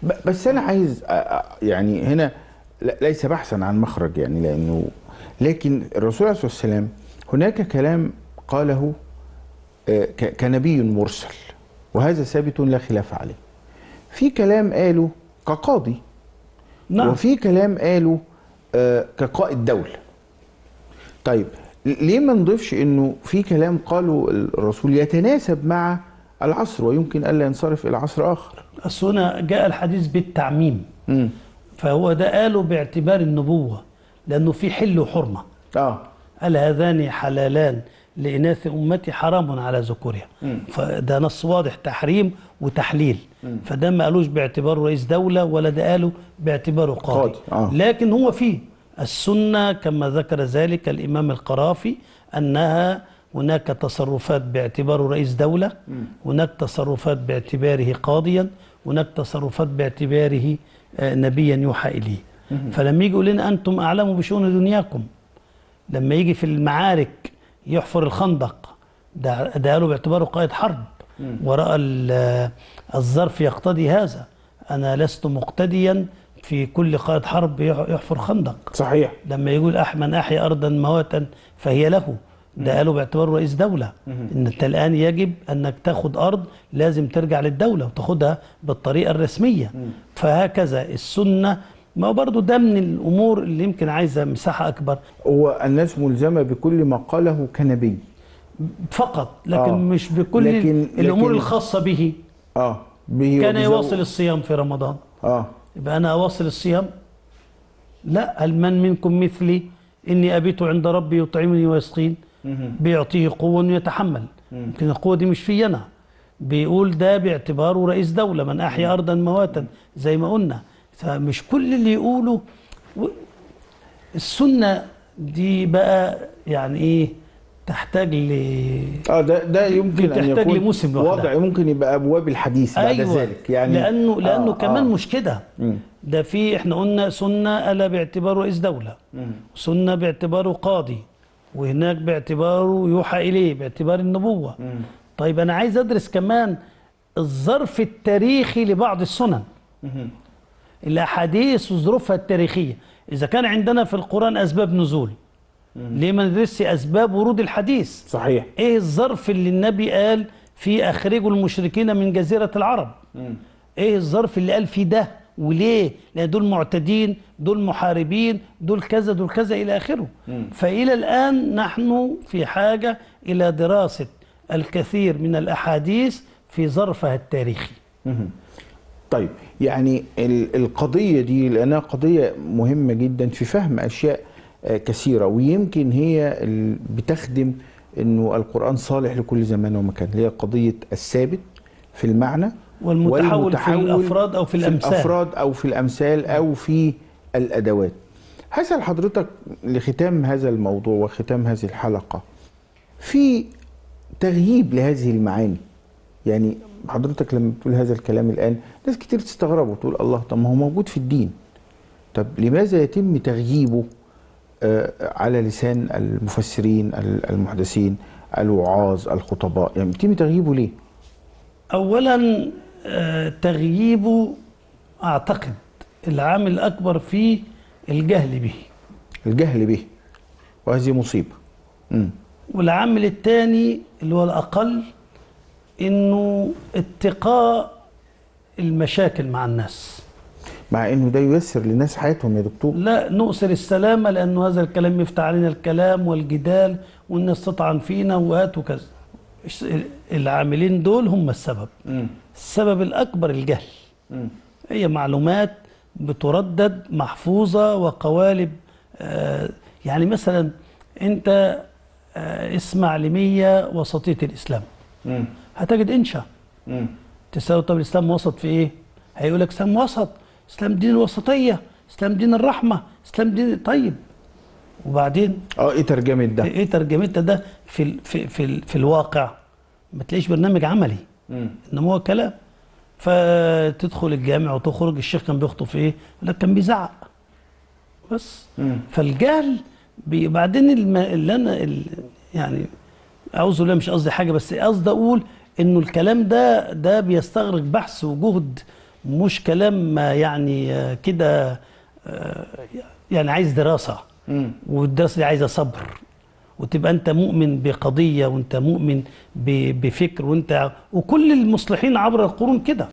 ب- بس انا عايز أ- أ- يعني هنا ل- ليس بحثا عن مخرج يعني لانه لكن الرسول عليه الصلاه والسلام هناك كلام قاله آه، ك- كنبي مرسل وهذا ثابت لا خلاف عليه في كلام قاله كقاضي نعم وفي كلام قاله آه، كقائد دولة طيب ليه ما نضيفش انه في كلام قاله الرسول يتناسب مع العصر ويمكن الا ينصرف الى عصر اخر أصل هنا جاء الحديث بالتعميم امم فهو ده قاله باعتبار النبوة لأنه في حل وحرمة اه قال هذان حلالان لإناث أمتي حرام على ذكورها فده نص واضح تحريم وتحليل فده ما قالوش باعتباره رئيس دولة ولا ده قاله باعتباره قاضي قاضي، آه. لكن هو فيه السنة كما ذكر ذلك الإمام القرافي أنها هناك تصرفات باعتباره رئيس دولة هناك تصرفات باعتباره قاضيا هناك تصرفات باعتباره آه، نبيا يوحى إليه فلما يجي يقول لنا أنتم أعلم بشؤون دنياكم لما يجي في المعارك يحفر الخندق ده ده قالوا باعتباره قائد حرب ورأى ال- الظرف يقتضي هذا أنا لست مقتديا في كل قائد حرب يح- يحفر خندق صحيح لما يقول أح من أحيا أرضا مواتا فهي له ده قالوا باعتباره رئيس دولة إن أنت الآن يجب أنك تاخد أرض لازم ترجع للدولة وتاخدها بالطريقة الرسمية فهكذا السنة ما هو برضو ده من الأمور اللي يمكن عايزة مساحة أكبر هو الناس ملزمه بكل ما قاله كنبي فقط لكن آه. مش بكل لكن- الأمور لكن- الخاصة به اه به كان وبزو- يواصل الصيام في رمضان اه يبقى أنا أواصل الصيام لا هل من منكم مثلي إني أبيت عند ربي يطعمني ويسقين بيعطيه قوة يتحمل يمكن القوة دي مش في أنا بيقول ده باعتباره رئيس دولة من أحيا أرضا مواتا زي ما قلنا فمش كل اللي يقوله و- السنة دي بقى يعني إيه تحتاج ل اه ده ده يمكن ان بتحتاج يكون لموسم لوحدها. وضع ممكن يبقى ابواب الحديث بعد ذلك يعني لانه لانه آه كمان آه. مش كده مم. ده في احنا قلنا سنه الا باعتباره رئيس دوله سنه باعتباره قاضي وهناك باعتباره يوحى اليه باعتبار النبوه طيب انا عايز ادرس كمان الظرف التاريخي لبعض السنن الاحاديث وظروفها التاريخيه اذا كان عندنا في القران اسباب نزول ليه ما ندرسش اسباب ورود الحديث صحيح ايه الظرف اللي النبي قال في اخرجوا المشركين من جزيره العرب ايه الظرف اللي قال فيه ده وليه لان دول معتدين دول محاربين دول كذا دول كذا الى اخره فالى الان نحن في حاجه الى دراسه الكثير من الاحاديث في ظرفها التاريخي طيب يعني ال- القضية دي لأنها قضية مهمة جدا في فهم أشياء آه، كثيرة ويمكن هي ال- بتخدم أنه القرآن صالح لكل زمان ومكان اللي هي قضية الثابت في المعنى والمتحول في والمتحول الأفراد أو في الأمثال. الأفراد أو في الأمثال أو في الأدوات هسأل حضرتك لختام هذا الموضوع وختام هذه الحلقة في تغييب لهذه المعاني يعني حضرتك لما بتقول هذا الكلام الآن ناس كتير تستغرب وتقول الله طب ما هو موجود في الدين طب لماذا يتم تغييبه آه، على لسان المفسرين ال- المحدثين الوعاظ الخطباء يعني يتم تغييبه ليه اولا آه، تغييبه اعتقد العامل الاكبر فيه الجهل به الجهل به وهذه مصيبة مم. والعامل الثاني اللي هو الاقل انه اتقاء المشاكل مع الناس مع انه ده ييسر للناس حياتهم يا دكتور لا نؤثر السلامه لانه هذا الكلام يفتح علينا الكلام والجدال والناس تطعن فينا وهات وكذا الش- العاملين دول هم السبب السبب الاكبر الجهل هي معلومات بتردد محفوظة وقوالب آه، يعني مثلا انت آه، اسمع لمية وسطية الإسلام هتجد إنشا تسأله طب الإسلام وسط في إيه؟ هيقول لك إسلام وسط إسلام دين الوسطية إسلام دين الرحمة إسلام دين طيب وبعدين اه ايه ترجمة ده ايه ترجمتها ده في ال في في, ال في الواقع ما تلاقيش برنامج عملي انما هو كلام فتدخل الجامع وتخرج الشيخ كان بيخطب في ايه؟ يقول لك كان بيزعق بس فالجهل بي- بعدين الم- اللي انا ال- يعني اعوذ بالله مش قصدي حاجه بس قصدي اقول انه الكلام ده ده بيستغرق بحث وجهد مش كلام آه، يعني آه، كده آه، يعني عايز دراسة والدراسة دي عايزة صبر وتبقى انت مؤمن بقضية وانت مؤمن ب- بفكر وانت وكل المصلحين عبر القرون كده